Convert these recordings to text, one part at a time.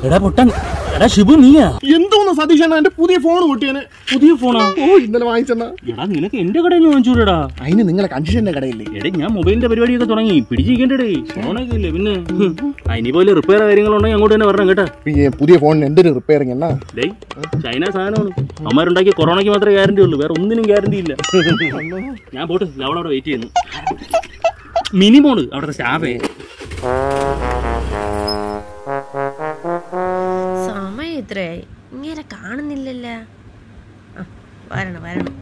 എടാ പൊട്ടൻ എടാ ഷിബു നീയാ എന്തോന്ന് സതീഷണ്ണ എന്റെ പുതിയ ഫോൺ പൊട്ടിയനെ പുതിയ ഫോണാ ഓ ഇന്നലെ വാങ്ങിച്ചെണ്ണ എടാ നിനക്ക് എന്റെ കടയിൽ നിന്ന് വാങ്ങിച്ചൂടാ അതിന് നിങ്ങളെ കൺഫ്യൂഷന്റെ കടയില്ലേ എടേ ഞാൻ മൊബൈലിന്റെ പരിപാടിയൊക്കെ തുടങ്ങി പിടിച്ചിരിക്കണ്ടേ ഫോണൊക്കെ ഇല്ലേ പിന്നെ അതിനി പോലെ റിപ്പയർ കാര്യങ്ങളുണ്ടെങ്കിൽ അങ്ങോട്ട് തന്നെ വരണം കേട്ടാ ഈ പുതിയ ഫോണിന് എന്തൊരു റിപ്പയറിംഗ് എന്നാ ഡേയ് ചൈന സാധനമാണ് അമ്മമാരുണ്ടാക്കിയ കൊറോണയ്ക്ക് മാത്രമേ ഗ്യാരണ്ടി ഉള്ളൂ വേറെ ഒന്നിനും ഗ്യാരണ്ടി ഇല്ല ഞാൻ പോട്ട് ലവൾ അവിടെ വെയിറ്റ് ചെയ്യുന്നു മിനിമോണ് അവിടുത്തെ സ്റ്റാഫേ സമയം ഇത്രയായി ഇങ്ങനെ കാണുന്നില്ലല്ലോ ആ, വരണം വരണം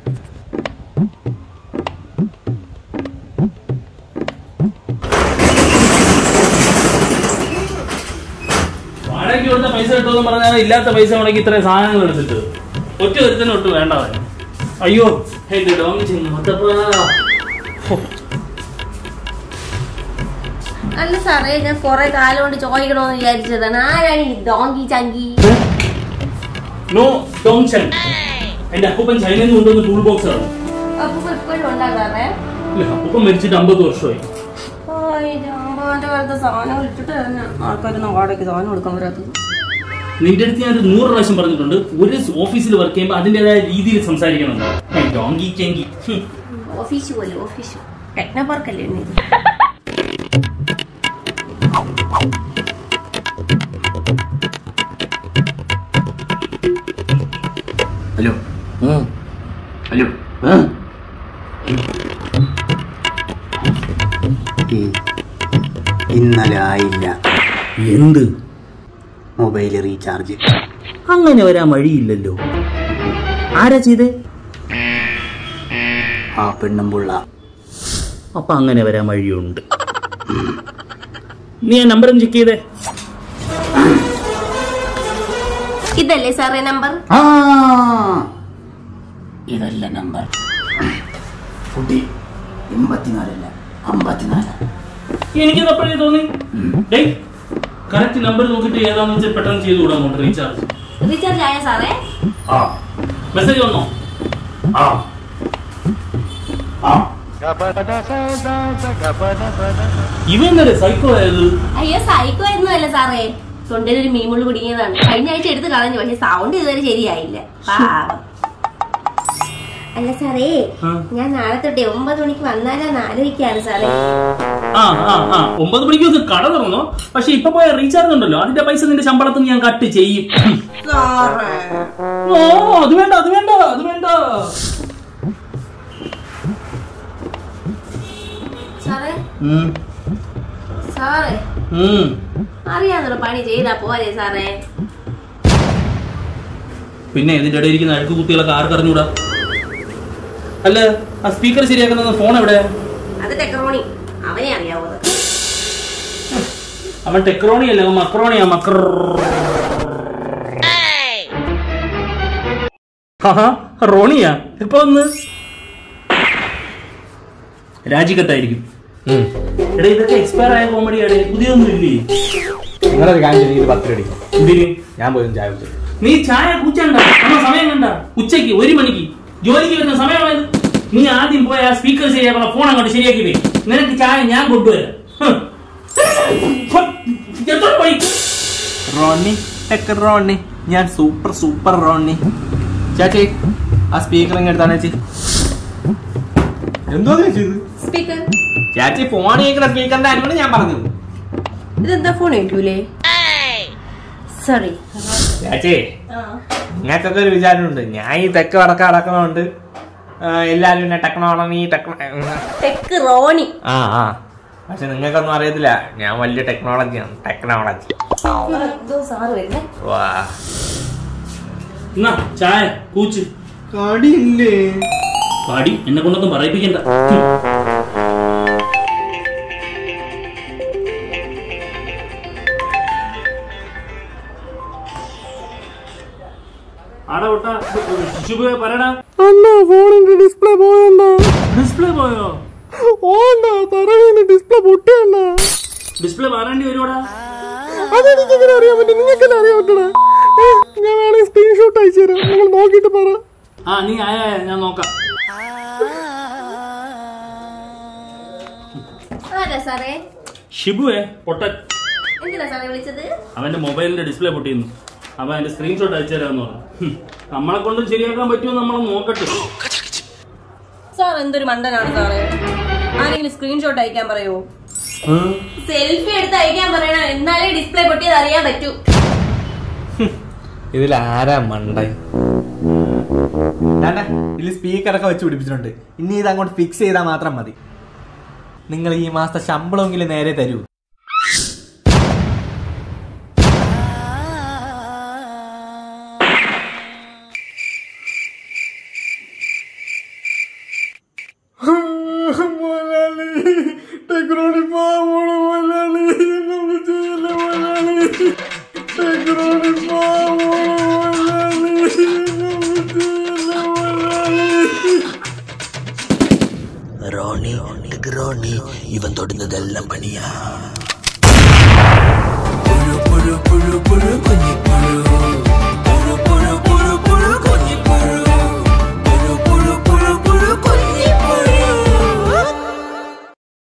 വാടകയ്ക്ക് കൊടുത്ത പൈസ കിട്ടുമെന്ന് പറഞ്ഞാൽ ഇല്ലാത്ത പൈസ മുടക്കി ഇത്രയും സാധനങ്ങൾ എടുത്തിട്ട് ഒറ്റ ഒരുത്തനും ഒട്ട് വേണ്ട അവൻ. അയ്യോ എന്റെ ഡോങ് ചെയ്യുന്നു മുത്തപ്പാ. ഹോ, അല്ല സാറേ ഞാൻ കുറെ കാലം കൊണ്ട് ചോദിക്കണമെന്ന് വിചാരിച്ചതാണ് ആരാണ് ഈ ഡോങ്കി ചങ്കി നോ ഡോങ് ചൻ എന്റെ അപ്പൂപ്പൻ ചൈനയിൽ നിന്ന് കൊണ്ടുവന്ന ടൂൾ ബോക്സ് ആണ് അപ്പൊ ഇപ്പോഴും ഉണ്ടാ സാറേ ഇല്ല, അപ്പൂപ്പൻ മരിച്ചിട്ട് അമ്പത് വർഷമായി അമ്മാന്റെ കാലത്തെ സാധനങ്ങൾ ഇട്ടിട്ട് തന്നെ ആൾക്കാരൊന്നും വാടകയ്ക്ക് സാധനം കൊടുക്കാൻ വരാത്തത് നിന്റെ അടുത്ത് ഞാൻ ഒരു നൂറ് പ്രാവശ്യം പറഞ്ഞിട്ടുണ്ട് ഒരു ഓഫീസിൽ വർക്ക് ചെയ്യുമ്പോൾ അതിൻ്റെതായ രീതിയിൽ സംസാരിക്കണം ഡോങ്കി ചെങ്കി ഹും. ഓഫീസ് പോലെ ഓഫീസ് ടെക്നോ പാർക്കല്ലേ ഇന്ന് ഇത്? ഹലോ ഹലോ ഈ ഇന്നലെ ആയില്ല എന്ത് മൊബൈൽ റീചാർജ് അങ്ങനെ വരാൻ വഴിയില്ലല്ലോ ആരാ ചെയ്തേ ആ പെണ്ണും പുള്ള അപ്പൊ അങ്ങനെ വരാൻ വഴിയുണ്ട് നീ ആ നമ്പർ ചെക്ക് ചെയ്തേ ഇതല്ലേ സാറേ നമ്പർ ആ ഇതല്ല നമ്പർ കുട്ടി എൺപത്തിനാലല്ല അമ്പത്തിനാല് എനിക്ക് അപ്പോഴേ തോന്നി ഡേയ് കറക്റ്റ് നമ്പർ നോക്കിയിട്ട് ഏതാന്ന് വെച്ചാൽ പെട്ടെന്ന് ചെയ്തു കൂടാ അങ്ങോട്ട് റീചാർജ് റീചാർജ് ആയ സാറേ ആ മെസ്സേജ് വന്നോ ആ ആ ഇവന്നല്ലേ സൈക്കോ ആയത് അയ്യോ സൈക്കോ ആയിരുന്നല്ല സാറേ തൊണ്ടയിൽ ഒരു മീമുള്ളു കുടുങ്ങിയതാണ് കഴിഞ്ഞ ആഴ്ച എടുത്ത് കളഞ്ഞു പക്ഷെ സൗണ്ട് ഇതുവരെ ശരിയായില്ല പാവം. അല്ല സാറേ ആ. ഞാൻ നാളെ തൊട്ടേ ഒമ്പത് മണിക്ക് വന്നാലാന്ന് ആലോചിക്കാണ് സാറേ ആ ആ ആ ഒമ്പത് മണിക്കൊക്കെ കട തുറന്നോ പക്ഷെ ഇപ്പൊ പോയ റീചാർജ് ഉണ്ടല്ലോ അതിന്റെ പൈസ നിന്റെ ശമ്പളത്തിൽ നിന്ന് ഞാൻ കട്ട് ചെയ്യും ഓ അത് വേണ്ട അത് വേണ്ട അത് വേണ്ട സാറേ ഉം, സാറേ ഉം. അറിയാന്നുള്ള പണി ചെയ്താ പോരെ സാറേ പിന്നെ ഇതിന്റെ ഇടയിൽ ഇരിക്കുന്ന അഴുക്ക് കുത്തികളൊക്കെ ആർക്ക് അറിഞ്ഞൂടാ അല്ല ആ സ്പീക്കർ ശരിയാക്കുന്ന ഫോൺ എവിടെ അത് ടെക്രോണി അവനെ അറിയാവോ അത്? അവൻ ടെക്രോണി അല്ല അവൻ മക്രോണിയാ മക്ര ആഹാ, റോണിയാ ഇപ്പൊ ഒന്ന് രാജിക്കത്തായിരിക്കും എടാ ഇതൊക്കെ എക്സ്പയർ ആയ കോമഡി ആടേ പുതിയൊന്നും ഇല്ലേ നിങ്ങളൊരു കാര്യം ചെയ്ത് എനിക്ക് പത്ത് അടിക്കും എന്തിന് ഞാൻ പോയി ചായ കുടിച്ചു നീ ചായ കുച്ചണ്ട അമ്മ സമയം കണ്ട ഉച്ചയ്ക്ക് ഒരു മണിക്ക് ജോലിക്ക് വരുന്ന സമയമായത് നീ ആദ്യം പോയ ആ സ്പീക്കർ ശരിയാക്കണം ഫോൺ അങ്ങോട്ട് ശരിയാക്കി വേ നിനക്ക് ചായ ഞാൻ കൊണ്ടുവരാം ഹ്. ഹ്. എത്ര പോയി റോണി ടെക് റോണി ഞാൻ സൂപ്പർ സൂപ്പർ റോണി ചാച്ചി ആ സ്പീക്കർ ഇങ്ങ് എടുത്താണ് ചേച്ചി എന്തോ ചെയ്ത് സ്പീക്കർ ചാച്ചി ഫോൺ കേൾക്കുന്ന സ്പീക്കറിന്റെ അനുമതി ഞാൻ പറഞ്ഞു ഇതെന്താ ഫോൺ വയ്ക്കൂലേ സോറി ചാച്ചി നിങ്ങൾക്കൊക്കെ ഒരു വിചാരമുണ്ട് ഞാൻ ഈ തെക്ക് വടക്ക് അടക്കണമുണ്ട് എല്ലാരും എന്നെ ടെക്നോളജി ടെക്നോ ടെക് റോണി ആ ആ പക്ഷെ നിങ്ങൾക്കൊന്നും അറിയത്തില്ല ഞാൻ വലിയ ടെക്നോളജിയാണ് ടെക്നോളജി എന്തോ സാറ് വരുന്നേ വാ എന്നാ ചായ കൂച്ച് കടിയില്ലേ പാടി എന്നെ കൊണ്ടൊന്നും പറയിപ്പിക്കണ്ട ഹ്. ആടാ വിട്ടാ ശുഭ പറയടാ അണ്ണാ ഫോണിന്റെ ഡിസ്പ്ലേ പോയണ്ണ ഡിസ്പ്ലേ പോയോ ഓണ്ട തറവിന് ഡിസ്പ്ലേ പൊട്ടിയണ്ണ ഡിസ്പ്ലേ മാറേണ്ടി വരുവാടാ അതെനിക്ക് എങ്ങനെ അറിയാൻ പറ്റും നിങ്ങൾക്കല്ലേ അറിയാൻ പറ്റണേ ഞാൻ വേണമെങ്കിൽ സ്ക്രീൻഷോട്ട് അയച്ചു തരാം നിങ്ങൾ നോക്കിയിട്ട് പറ ആ നീ ആയ ഞാൻ നോക്കാം ആരാ സാറേ ഷിബുവേ പൊട്ടൻ എന്തിനാ സാറേ വിളിച്ചത് അവന്റെ മൊബൈലിന്റെ ഡിസ്പ്ലേ പൊട്ടിയിരുന്നു അവൻ അതിന്റെ സ്ക്രീൻഷോട്ട് അയച്ചു തരാമെന്ന് പറഞ്ഞു ഹും. നമ്മളെ കൊണ്ട് ശരിയാക്കാൻ പറ്റുമോ നമ്മൾ നോക്കട്ടെ സാർ എന്തൊരു മണ്ടനാണ് സാറേ ആരെങ്കിലും സ്ക്രീൻഷോട്ട് അയക്കാൻ പറയോ സെൽഫി എടുത്ത് അയക്കാൻ പറയണം എന്നാലേ ഡിസ്പ്ലേ പൊട്ടിയത് അറിയാൻ പറ്റൂ ഇതിൽ ആരാ മണ്ടായി ഇതിൽ സ്പീക്കറൊക്കെ വെച്ച് പിടിപ്പിച്ചിട്ടുണ്ട് ഇനി ഇത് അങ്ങോട്ട് ഫിക്സ് ചെയ്താൽ മാത്രം മതി നിങ്ങൾ ഈ മാസത്തെ ശമ്പളമെങ്കിലും നേരെ തരൂ മുതലാളി ടെക്രോണി പാവോള് മുതലാളി എന്നൊന്നും ചെയ്യല്ലേ മുതലാളി ടെക്രോണി പാവോള് മുതലാളി എന്നൊന്നും ചെയ്യല്ലേ മുതലാളി റോണി റോണി ഇവൻ തൊടുന്നതെല്ലാം പണിയാ